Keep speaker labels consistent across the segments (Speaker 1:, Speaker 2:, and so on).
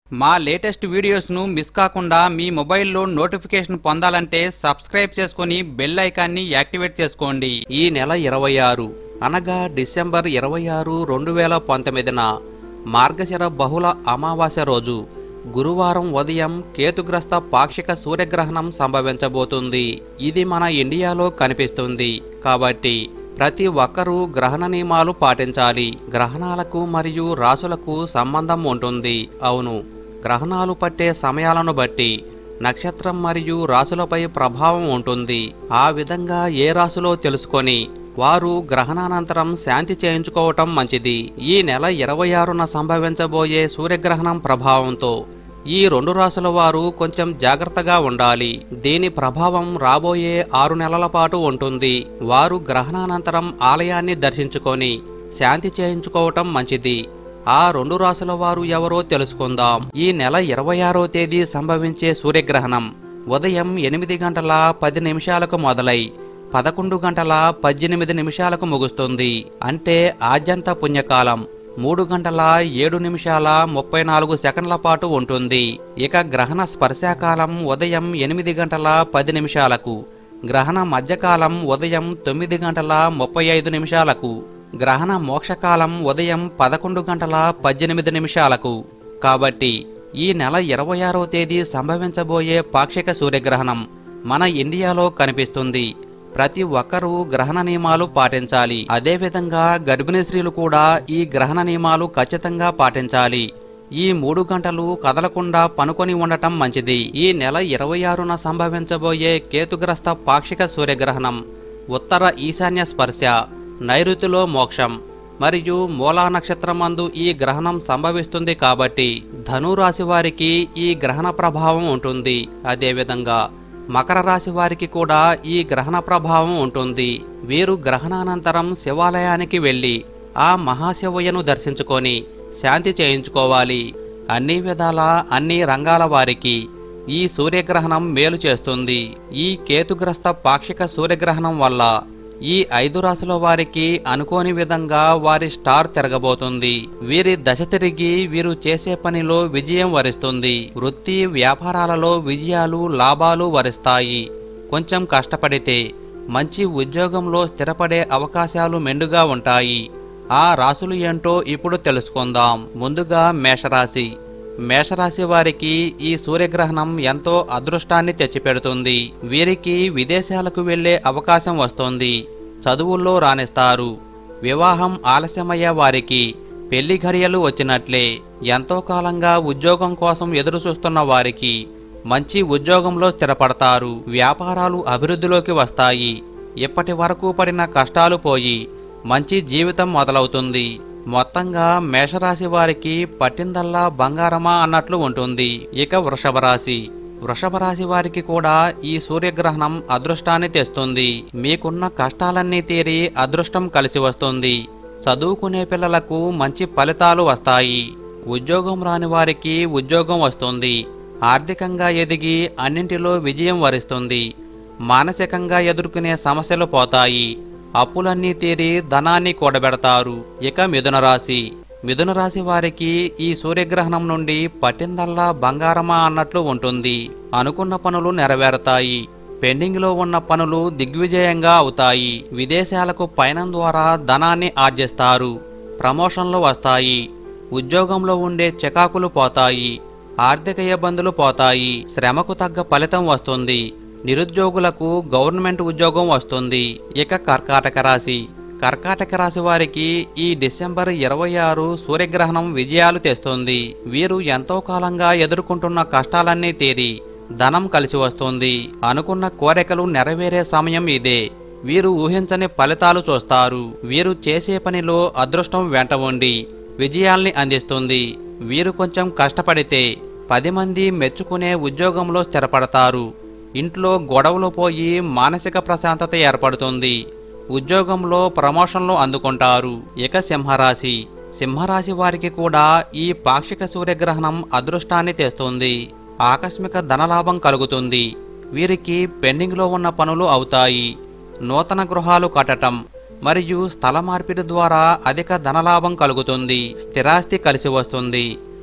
Speaker 1: మా latest వీడియోస్ను miss కాకుండా మీ మొబైల్లో నోటిఫికేషన్ పొందాలంటే సబ్స్క్రైబ్ చేసుకొని బెల్ ఐకాన్ని యాక్టివేట్ చేసుకోండి ఈ నెల ఇరవై ఆరు అనగా డిసెంబర్ ఇరవై ఆరు రెండు వేల పంతొమ్మిదిన మార్గశిర బహుళ అమావాస్య రోజు గురువారం ఉదయం కేతుగ్రస్త పాక్షిక సూర్యగ్రహణం సంభవించబోతుంది ఇది మన ఇండియాలో కనిపిస్తుంది కాబట్టి ప్రతి ఒక్కరూ గ్రహణ నియమాలు పాటించాలి గ్రహణాలకు మరియు రాసులకు సంబంధం ఉంటుంది అవును గ్రహణాలు పట్టే సమయాలను బట్టి నక్షత్రం మరియు రాసులపై ప్రభావం ఉంటుంది ఆ విధంగా ఏ రాశిలో తెలుసుకొని వారు గ్రహణానంతరం శాంతి చేయించుకోవటం మంచిది ఈ నెల ఇరవై ఆరున సంభవించబోయే సూర్యగ్రహణం ప్రభావంతో ఈ రెండు రాసుల వారు కొంచెం జాగ్రత్తగా ఉండాలి దీని ప్రభావం రాబోయే ఆరు నెలల పాటు ఉంటుంది వారు గ్రహణానంతరం ఆలయాన్ని దర్శించుకొని శాంతి చేయించుకోవటం మంచిది ఆ రెండు రాసుల వారు ఎవరో తెలుసుకుందాం ఈ నెల ఇరవై ఆరో తేదీ సంభవించే సూర్యగ్రహణం ఉదయం ఎనిమిది గంటల పది నిమిషాలకు మొదలై పదకొండు గంటల పద్దెనిమిది నిమిషాలకు ముగుస్తుంది అంటే ఆద్యంత పుణ్యకాలం మూడు గంటల ఏడు నిమిషాల ముప్పై నాలుగు సెకండ్ల పాటు ఉంటుంది ఇక గ్రహణ స్పర్శాకాలం ఉదయం ఎనిమిది గంటల పది నిమిషాలకు గ్రహణ మధ్యకాలం ఉదయం తొమ్మిది గంటల ముప్పై ఐదు నిమిషాలకు గ్రహణ మోక్షకాలం ఉదయం పదకొండు గంటల పద్దెనిమిది నిమిషాలకు కాబట్టి ఈ నెల ఇరవై ఆరో తేదీ సంభవించబోయే పాక్షిక సూర్యగ్రహణం మన ఇండియాలో కనిపిస్తుంది ప్రతి ఒక్కరూ గ్రహణ నియమాలు పాటించాలి అదేవిధంగా గర్భిణీ స్త్రీలు కూడా ఈ గ్రహణ నియమాలు ఖచ్చితంగా పాటించాలి ఈ మూడు గంటలు కదలకుండా పనుకొని ఉండటం మంచిది ఈ నెల ఇరవై ఆరున సంభవించబోయే కేతుగ్రస్త పాక్షిక సూర్యగ్రహణం ఉత్తర ఈశాన్య స్పర్శ నైరుతిలో మోక్షం మరియు మూలా నక్షత్రమందు ఈ గ్రహణం సంభవిస్తుంది కాబట్టి ధనురాశి వారికి ఈ గ్రహణ ప్రభావం ఉంటుంది అదేవిధంగా మకర రాశి వారికి కూడా ఈ గ్రహణ ప్రభావం ఉంటుంది వీరు గ్రహణానంతరం శివాలయానికి వెళ్ళి ఆ మహాశివయ్యను దర్శించుకొని శాంతి చేయించుకోవాలి అన్ని విధాల అన్ని రంగాల వారికి ఈ సూర్యగ్రహణం మేలు చేస్తుంది ఈ కేతుగ్రస్త పాక్షిక సూర్యగ్రహణం వల్ల ఈ ఐదు రాశుల వారికి అనుకోని విధంగా వారి స్టార్ తిరగబోతుంది వీరి దశ తిరిగి వీరు చేసే పనిలో విజయం వరిస్తుంది వృత్తి వ్యాపారాలలో విజయాలు లాభాలు వరిస్తాయి కొంచెం కష్టపడితే మంచి ఉద్యోగంలో స్థిరపడే అవకాశాలు మెండుగా ఉంటాయి ఆ రాశులు ఏంటో ఇప్పుడు తెలుసుకుందాం ముందుగా మేషరాశి మేషరాశి వారికి ఈ సూర్యగ్రహణం ఎంతో అదృష్టాన్ని తెచ్చిపెడుతుంది వీరికి విదేశాలకు వెళ్లే అవకాశం వస్తుంది చదువుల్లో రాణిస్తారు వివాహం ఆలస్యమయ్యే వారికి పెళ్లి ఘడియలు వచ్చినట్లే ఎంతో కాలంగా ఉద్యోగం కోసం ఎదురు చూస్తున్న వారికి మంచి ఉద్యోగంలో స్థిరపడతారు వ్యాపారాలు అభివృద్ధిలోకి వస్తాయి ఇప్పటి వరకు పడిన కష్టాలు పోయి మంచి జీవితం మొదలవుతుంది మొత్తంగా మేషరాశి వారికి పట్టిందల్లా బంగారమా అన్నట్లు ఉంటుంది ఇక వృషభ రాశి వృషభ రాశి వారికి కూడా ఈ సూర్యగ్రహణం అదృష్టాన్ని తెస్తుంది మీకున్న కష్టాలన్నీ తీరి అదృష్టం కలిసి వస్తుంది చదువుకునే పిల్లలకు మంచి ఫలితాలు వస్తాయి ఉద్యోగం రాని వారికి ఉద్యోగం వస్తుంది ఆర్థికంగా ఎదిగి అన్నింటిలో విజయం వరిస్తుంది మానసికంగా ఎదుర్కొనే సమస్యలు పోతాయి అప్పులన్నీ తీరి ధనాన్ని కూడబెడతారు ఇక మిథున రాశి మిథున రాశి వారికి ఈ సూర్యగ్రహణం నుండి పట్టిందల్లా బంగారమా అన్నట్లు ఉంటుంది అనుకున్న పనులు నెరవేరతాయి పెండింగ్లో ఉన్న పనులు దిగ్విజయంగా అవుతాయి విదేశాలకు పయనం ద్వారా ధనాన్ని ఆర్జిస్తారు ప్రమోషన్లు వస్తాయి ఉద్యోగంలో ఉండే చికాకులు పోతాయి ఆర్థిక ఇబ్బందులు పోతాయి శ్రమకు తగ్గ ఫలితం వస్తుంది నిరుద్యోగులకు గవర్నమెంట్ ఉద్యోగం వస్తుంది ఇక కర్కాటక రాశి కర్కాటక రాశి వారికి ఈ డిసెంబర్ ఇరవై ఆరు సూర్యగ్రహణం విజయాలు తెస్తుంది వీరు ఎంతో కాలంగా ఎదుర్కొంటున్న కష్టాలన్నీ తీరి ధనం కలిసి వస్తుంది అనుకున్న కోరికలు నెరవేరే సమయం ఇదే వీరు ఊహించని ఫలితాలు చూస్తారు వీరు చేసే పనిలో అదృష్టం వెంట ఉండి విజయాల్ని అందిస్తుంది వీరు కొంచెం కష్టపడితే పది మంది మెచ్చుకునే ఉద్యోగంలో స్థిరపడతారు ఇంట్లో గొడవలు పోయి మానసిక ప్రశాంతత ఏర్పడుతుంది ఉద్యోగంలో ప్రమోషన్లు అందుకుంటారు ఇక సింహరాశి సింహరాశి వారికి కూడా ఈ పాక్షిక సూర్యగ్రహణం అదృష్టాన్ని తెస్తుంది ఆకస్మిక ధనలాభం కలుగుతుంది వీరికి పెండింగ్లో ఉన్న పనులు అవుతాయి నూతన గృహాలు కట్టటం మరియు స్థల మార్పిడి ద్వారా అధిక ధనలాభం కలుగుతుంది స్థిరాస్తి కలిసి వస్తుంది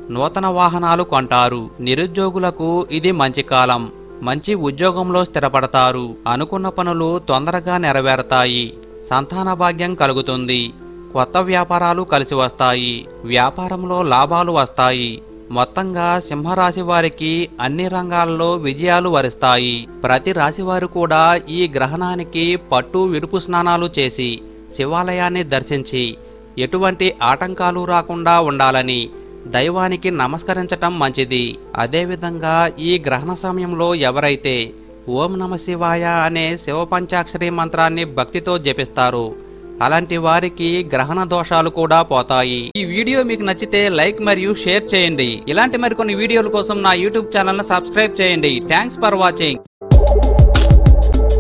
Speaker 1: నూతన వాహనాలు కొంటారు నిరుద్యోగులకు ఇది మంచి కాలం మంచి ఉద్యోగంలో స్థిరపడతారు అనుకున్న పనులు తొందరగా నెరవేరతాయి సంతాన భాగ్యం కలుగుతుంది కొత్త వ్యాపారాలు కలిసి వస్తాయి వ్యాపారంలో లాభాలు వస్తాయి మొత్తంగా సింహరాశి వారికి అన్ని రంగాల్లో విజయాలు వరిస్తాయి ప్రతి రాశివారు కూడా ఈ గ్రహణానికి పట్టు విడుపు స్నానాలు చేసి శివాలయాన్ని దర్శించి ఎటువంటి ఆటంకాలు రాకుండా ఉండాలని దైవానికి నమస్కరించటం మంచిది అదేవిధంగా ఈ గ్రహణ సమయంలో ఎవరైతే ఓం నమ శివాయ అనే శివ పంచాక్షరి మంత్రాన్ని భక్తితో జపిస్తారో అలాంటి వారికి గ్రహణ దోషాలు కూడా పోతాయి ఈ వీడియో మీకు నచ్చితే లైక్ మరియు షేర్ చేయండి ఇలాంటి మరికొన్ని వీడియోల కోసం నా యూట్యూబ్ ఛానల్ సబ్స్క్రైబ్ చేయండి థ్యాంక్స్ ఫర్ వాచింగ్